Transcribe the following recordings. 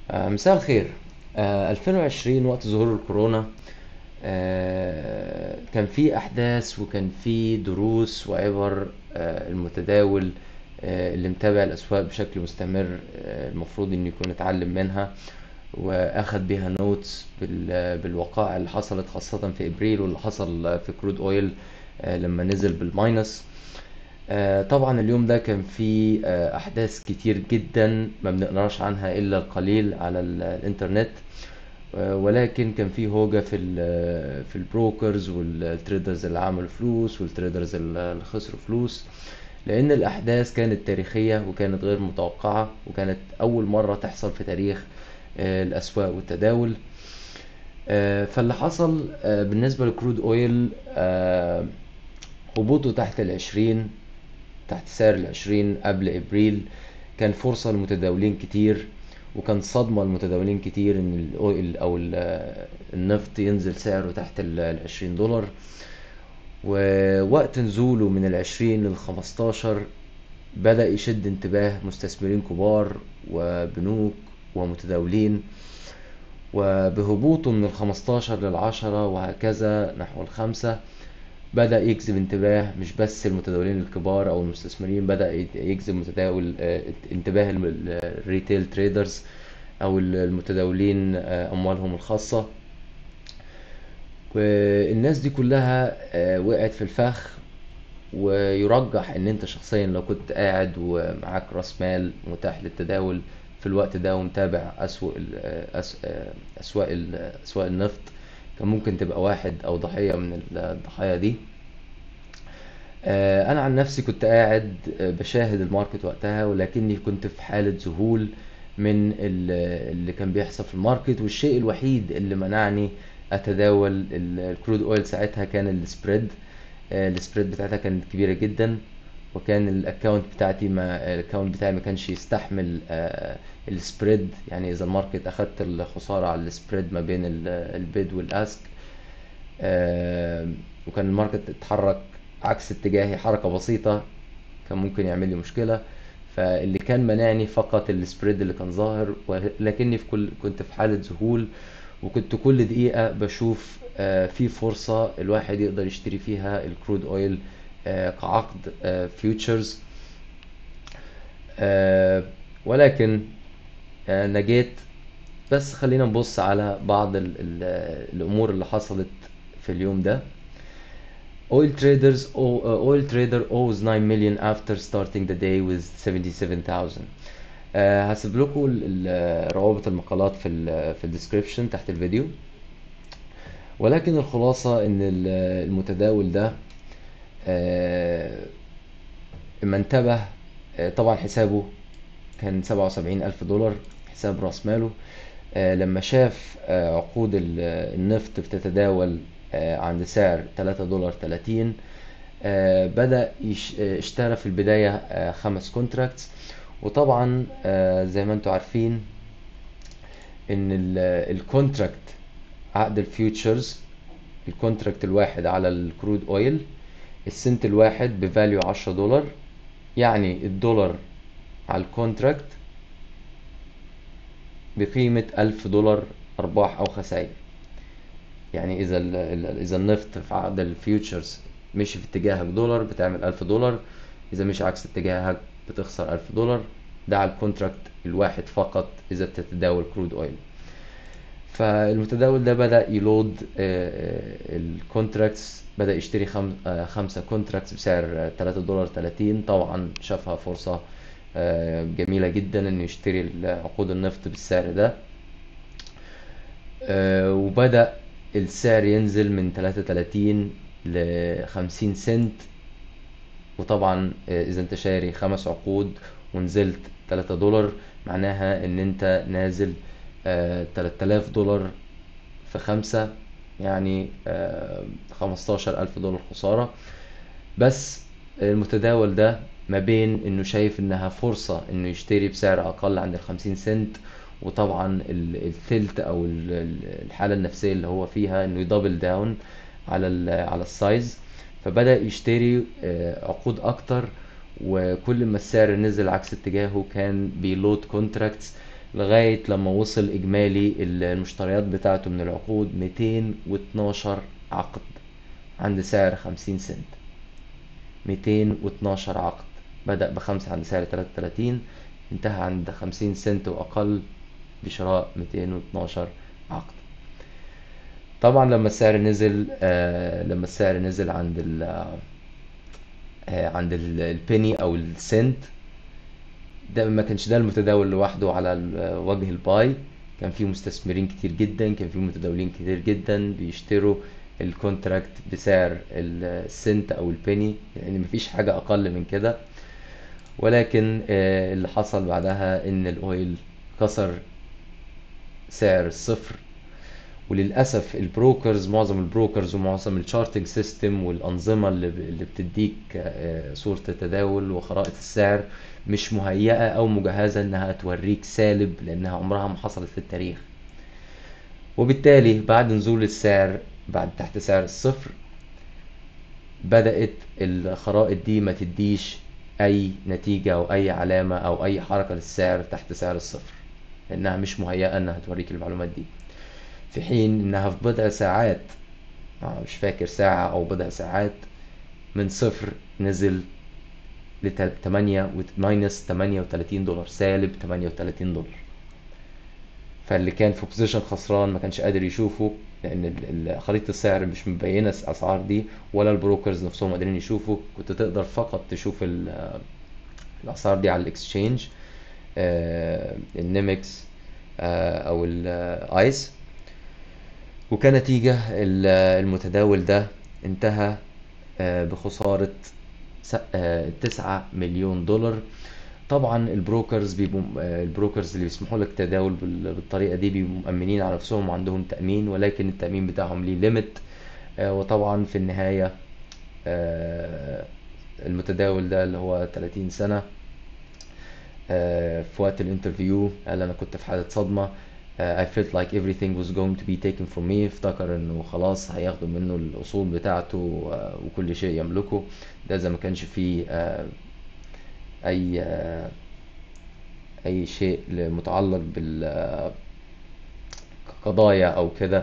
آه، مساء الخير آه، 2020 وقت ظهور الكورونا آه، كان في أحداث وكان في دروس وعبر آه، المتداول آه، اللي متابع الأسواق بشكل مستمر آه، المفروض إنه يكون اتعلم منها وأخد بيها نوتس بالوقائع اللي حصلت خاصة في إبريل واللي حصل في كرود أويل آه، لما نزل بالماينس آه، طبعا اليوم ده كان فيه آه، أحداث كتير جدا ما بنقراش عنها إلا القليل على ال- الإنترنت آه، ولكن كان فيه هوجة في ال في البروكرز والتريدرز اللي عملوا فلوس والتريدرز اللي خسروا فلوس لأن الأحداث كانت تاريخية وكانت غير متوقعة وكانت أول مرة تحصل في تاريخ آه، الأسواق والتداول آه، فاللي حصل آه، بالنسبة لكرود أويل آه، هبوطه تحت العشرين تحت سعر العشرين قبل ابريل كان فرصة للمتداولين كتير وكان صدمة للمتداولين كتير ان الاويل او ال- النفط ينزل سعره تحت ال- العشرين دولار ووقت نزوله من العشرين للخمستاشر بدأ يشد انتباه مستثمرين كبار وبنوك ومتداولين وبهبوطه من الخمستاشر للعشرة وهكذا نحو الخمسة بدأ يجذب انتباه مش بس المتداولين الكبار أو المستثمرين بدأ يت- يجذب متداول آه، انتباه الم- الريتيل تريدرز أو المتداولين آه، أموالهم الخاصة والناس دي كلها آه، وقعت في الفخ ويرجح ان انت شخصيا لو كنت قاعد ومعاك راس مال متاح للتداول في الوقت ده ومتابع اسواق ال- أس- آه، اسواق ال- اسواق النفط كان ممكن تبقى واحد او ضحية من الضحايا دي آه، انا عن نفسي كنت قاعد آه، بشاهد الماركت وقتها ولكني كنت في حالة ذهول من ال- اللي كان بيحصل في الماركت والشيء الوحيد اللي منعني اتداول ال- الكرود اويل ساعتها كان السبريد آه، السبريد بتاعتها كانت كبيرة جدا وكان الاكونت بتاعتي ما الاكونت بتاعي ما كانش يستحمل آه، السبريد يعني اذا الماركت اخدت الخسارة على السبريد ما بين ال- البيد والاسك آه، وكان الماركت اتحرك عكس اتجاهي حركة بسيطة كان ممكن يعمل لي مشكلة فاللي كان مانعني فقط السبريد اللي كان ظاهر ولكني في كل كنت في حالة ذهول وكنت كل دقيقة بشوف آه، في فرصة الواحد يقدر يشتري فيها الكرود اويل آه، كعقد فيوتشرز ولكن آه، نجيت بس خلينا نبص على بعض ال ال الأمور اللي حصلت في اليوم ده Oil traders o- uh, oil trader owes 9 million after starting the day with 77,000 آه، هسيب لكم ال- ال- روابط المقالات في ال في الديسكريبشن تحت الفيديو ولكن الخلاصة ان ال- المتداول ده آه، اما انتبه آه، طبعا حسابه كان سبعة وسبعين ألف دولار حساب رأس ماله آه، لما شاف آه، عقود ال- النفط بتتداول آه، عند سعر تلاتة دولار تلاتين آه، بدأ يش- آه، اشترى في البداية آه، خمس كونتراكتس وطبعا آه، زي ما انتوا عارفين ان الكونتراكت عقد الفيوتشرز الكونتراكت الواحد على الكرود اويل السنت الواحد بفاليو عشرة دولار يعني الدولار على الكونتراكت بقيمة ألف دولار أرباح أو خسائر يعني إذا ال- ال- إذا النفط في عقد الفيوتشرز مشي في اتجاهك دولار بتعمل ألف دولار إذا مشي عكس اتجاهك بتخسر ألف دولار ده على الكونتراكت الواحد فقط إذا بتتداول كرود أويل فالمتداول ده بدأ يلود الكونتراكتس بدأ يشتري خم... آه، خمسة كونتراكتس بسعر آه، تلاتة دولار تلاتين طبعا شافها فرصة آه، جميلة جدا انه يشتري عقود النفط بالسعر ده آه، وبدأ السعر ينزل من تلاتة تلاتين لخمسين سنت وطبعا آه، اذا انت شاري خمس عقود ونزلت تلاتة دولار معناها ان انت نازل تلات آلاف دولار في خمسة يعني خمستاشر ألف دولار خسارة بس المتداول ده ما بين انه شايف انها فرصة انه يشتري بسعر اقل عند الخمسين سنت وطبعا ال- الثلث او ال- ال- الحالة النفسية اللي هو فيها انه يدبل داون على ال- على السايز فبدأ يشتري آه، عقود اكتر وكل ما السعر نزل عكس اتجاهه كان بيلود كونتراكتس لغاية لما وصل إجمالي المشتريات بتاعته من العقود 212 عقد عند سعر 50 سنت 212 عقد بدأ بخمسة عند سعر 33 انتهى عند 50 سنت وأقل بشراء 212 عقد طبعا لما السعر نزل آه لما السعر نزل عند ال آه عند ال- البني او السنت ده ما كانش ده المتداول لوحده على ال- وجه الباي كان في مستثمرين كتير جدا كان في متداولين كتير جدا بيشتروا الكونتراكت بسعر السنت او البني يعني مفيش حاجة اقل من كده ولكن آه، اللي حصل بعدها ان الاويل كسر سعر الصفر وللاسف البروكرز معظم البروكرز ومعظم الشارتنج سيستم والانظمه اللي ب- اللي بتديك آه، صوره التداول وخرائط السعر مش مهيئه او مجهزه انها توريك سالب لانها عمرها ما حصلت في التاريخ وبالتالي بعد نزول السعر بعد تحت سعر الصفر بدأت الخرائط دي ما تديش أي نتيجة أو أي علامة أو أي حركة للسعر تحت سعر الصفر لأنها مش مهيئة إنها توريك المعلومات دي في حين إنها في بضع ساعات آه، مش فاكر ساعة أو بضع ساعات من صفر نزل لتمانية ماينس تمانية وتلاتين دولار سالب تمانية وتلاتين دولار فاللي كان في بوزيشن خسران ما كانش قادر يشوفه لان ال- ال- خريطة السعر مش مبينة الاسعار دي ولا البروكرز نفسهم قادرين يشوفوا كنت تقدر فقط تشوف ال- الاسعار دي على الاكسشينج آه، النيمكس آه، او الايس وكنتيجة ال- المتداول ده انتهى آه، بخسارة س- آه، تسعة مليون دولار طبعا البروكرز بيبقوا آه، البروكرز اللي بيسمحوا لك تداول بال- بالطريقة دي بيبقوا مأمنين على نفسهم وعندهم تأمين ولكن التأمين بتاعهم ليه ليميت وطبعا في النهاية آه، المتداول ده اللي هو 30 سنة آه، في وقت الانترفيو قال انا كنت في حالة صدمة آه، I felt like everything was going to be taken from me افتكر انه خلاص هياخدوا منه الاصول بتاعته آه، وكل شيء يملكه ده اذا ما كانش فيه آه، اي آه، اي شيء متعلق بالقضايا او كده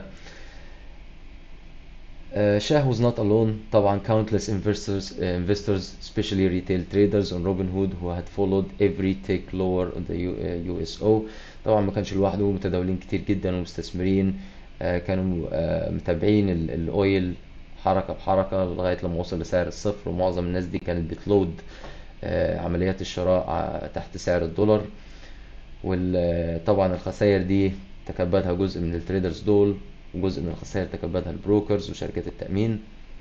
Uh, Shah was not alone. طبعا countless investors, uh, investors, especially retail traders on Robinhood who had followed every tick lower on the U, uh, USO. طبعا ما كانش لوحده متداولين كتير جدا ومستثمرين uh, كانوا uh, متابعين ال- الاويل حركة بحركة لغاية لما وصل لسعر الصفر ومعظم الناس دي كانت بتلود uh, عمليات الشراء ع- تحت سعر الدولار وطبعا الخسائر دي تكبدها جزء من التريدرز دول وجزء من الخسائر تكبدها البروكرز وشركات التأمين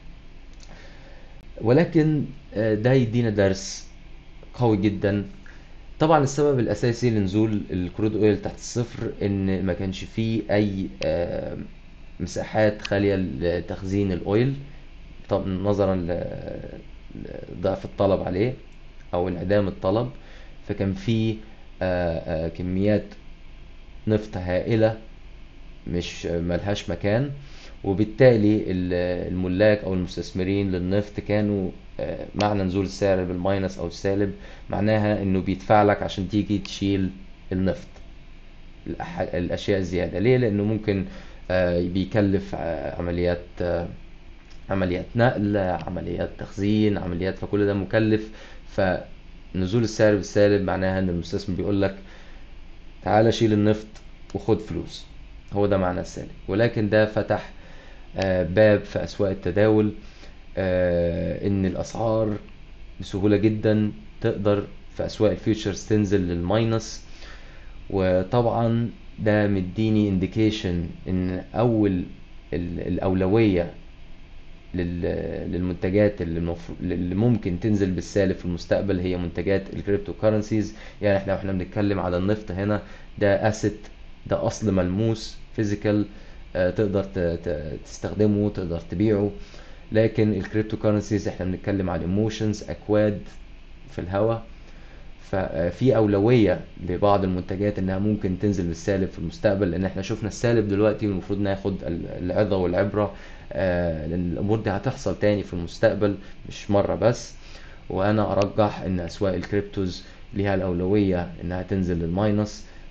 ولكن آه، ده يدينا درس قوي جدا طبعا السبب الأساسي لنزول الكرود اويل تحت الصفر إن ما كانش فيه أي آه، مساحات خالية لتخزين الأويل طب نظرا ل- لضعف الطلب عليه أو انعدام الطلب فكان في آه، آه، كميات نفط هائلة مش ملهاش مكان وبالتالي ال- الملاك او المستثمرين للنفط كانوا آه، معنى نزول السعر بالماينس او السالب معناها انه بيدفع لك عشان تيجي تشيل النفط الأح- الاشياء الزياده ليه لانه ممكن آه، بيكلف آه، عمليات آه، عمليات نقل عمليات تخزين عمليات فكل ده مكلف فنزول السعر بالسالب معناها ان المستثمر بيقول لك تعالى شيل النفط وخد فلوس هو ده معنى السالب ولكن ده فتح آه، باب في أسواق التداول آه، إن الأسعار بسهولة جدا تقدر في أسواق الفيوتشرز تنزل للماينس وطبعا ده مديني انديكيشن إن أول ال- الأولوية لل- للمنتجات اللي, المفروض اللي ممكن تنزل بالسالب في المستقبل هي منتجات الكريبتو كارنسيز يعني احنا احنا بنتكلم على النفط هنا ده اسيت ده اصل ملموس فيزيكال تقدر ت- ت- تستخدمه تقدر تبيعه لكن الكريبتو كارنسيز احنا بنتكلم على ايموشنز اكواد في الهواء ففي أولوية لبعض المنتجات إنها ممكن تنزل بالسالب في المستقبل لأن إحنا شفنا السالب دلوقتي والمفروض ناخد ال- العظة والعبرة آه، لأن الأمور دي هتحصل تاني في المستقبل مش مرة بس وأنا أرجح إن أسواق الكريبتوز ليها الأولوية إنها تنزل للماينس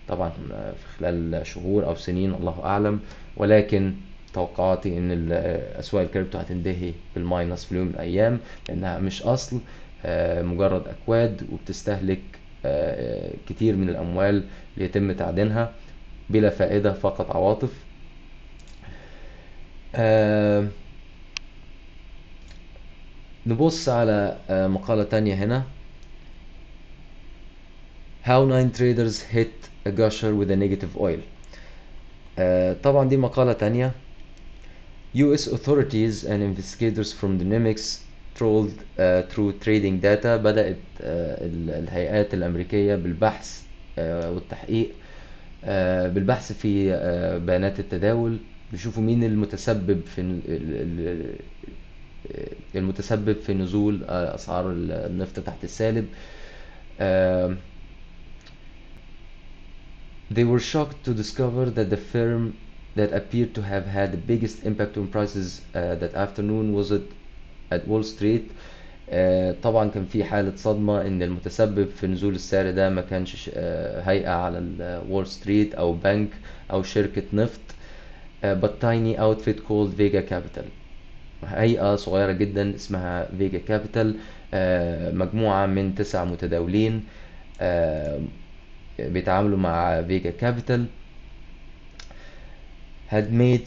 طبعا في خلال شهور او سنين الله اعلم ولكن توقعاتي ان ال- اسواق الكريبتو هتنتهي بالماينس في يوم من الايام لانها مش اصل آه، مجرد اكواد وبتستهلك آه، كتير من الاموال ليتم تعدينها بلا فائدة فقط عواطف آه، نبص على آه، مقالة تانية هنا How nine traders hit a gusher with a negative oil آه، طبعا دي مقالة تانية US authorities and investigators from Dynamics trolled uh, through trading data بدأت uh, ال- الهيئات الأمريكية بالبحث uh, والتحقيق uh, بالبحث في uh, بيانات التداول بيشوفوا مين المتسبب في ال- ال- ال- المتسبب في نزول uh, أسعار النفط تحت السالب uh, They were shocked to discover that the firm that appeared to have had the biggest impact on prices uh, that afternoon was at, at Wall Street. آه، طبعا كان في حالة صدمة ان المتسبب في نزول السعر ده ما كانش ش- آه، هيئة على وول ستريت او بنك او شركة نفط آه، but tiny outfit called Vega Capital هيئة صغيرة جدا اسمها فيجا كابيتال مجموعة من تسع متداولين آه، بيتعاملوا مع فيجا كابيتال had made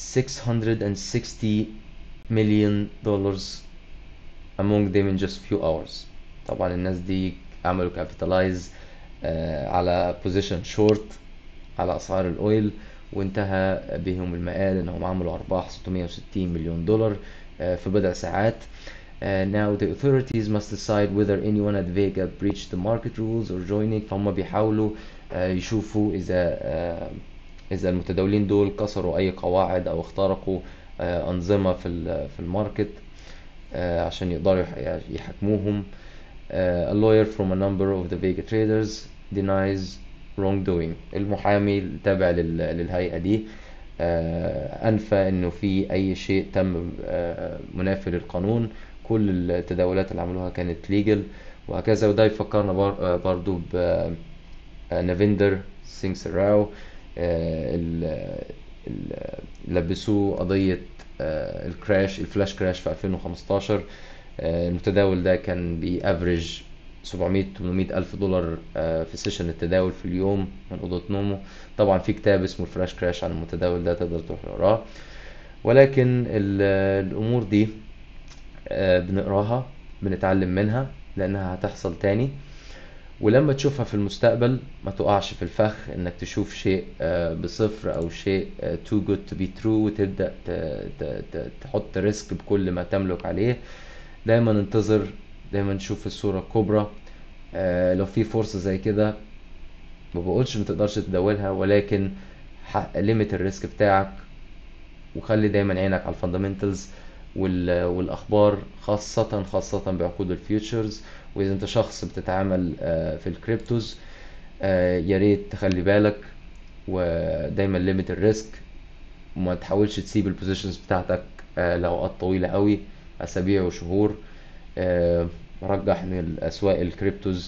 660 million dollars among them in just few hours طبعا الناس دي عملوا capitalize آه، على position short على أسعار الأويل وانتهى بهم المآل إنهم عملوا أرباح 660 مليون دولار آه، في بضع ساعات Uh, now the authorities must decide whether anyone at Vega breached the market rules or joining فهم بيحاولوا آه، يشوفوا إذا آه، إذا المتداولين دول كسروا أي قواعد أو اخترقوا آه، أنظمة في ال- في الماركت آه، عشان يقدروا يح- يحاكموهم آه، a lawyer from a number of the Vega traders denies wrongdoing المحامي التابع لل- للهيئة دي آه، أنفى إنه في أي شيء تم آه، منافي للقانون كل التداولات اللي عملوها كانت legal وهكذا وده يفكرنا بر- آه، برضو ب آه، نافيندر سينغ سراو آه، ال- ال- لبسوه قضية آه، الكراش الفلاش كراش في 2015 آه، المتداول ده كان بيأفريج 700 800 ألف دولار آه، في سيشن التداول في اليوم من أوضة نومه طبعا في كتاب اسمه الفلاش كراش عن المتداول ده تقدر تروح تقراه ولكن ال- الأمور دي آه، بنقراها بنتعلم منها لأنها هتحصل تاني ولما تشوفها في المستقبل ما تقعش في الفخ انك تشوف شيء آه، بصفر او شيء آه، too good to be true وتبدأ ت- ت- ت- تحط ريسك بكل ما تملك عليه دايما انتظر دايما شوف الصورة الكبرى آه، لو في فرصة زي كده ما بقولش ما تقدرش تداولها ولكن ليميت الريسك بتاعك وخلي دايما عينك على الفاندامنتالز والاخبار خاصة خاصة بعقود الفيوتشرز واذا انت شخص بتتعامل آه، في الكريبتوز آه، يا ريت تخلي بالك ودايما ليميت الريسك وما تحاولش تسيب البوزيشنز بتاعتك آه، لأوقات طويلة قوي أسابيع وشهور آه، رجح إن الأسواق الكريبتوز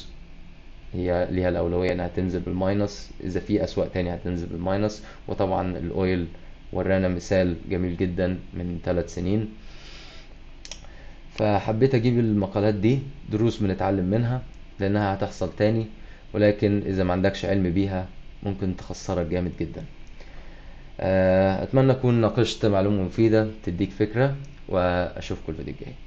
هي ليها الأولوية إنها تنزل بالماينس إذا في أسواق تانية هتنزل بالماينس وطبعا الأويل ورانا مثال جميل جدا من ثلاث سنين فحبيت أجيب المقالات دي دروس بنتعلم منها لأنها هتحصل تاني ولكن إذا ما عندكش علم بيها ممكن تخسرك جامد جدا آه، أتمنى أكون ناقشت معلومة مفيدة تديك فكرة وأشوفكم الفيديو الجاي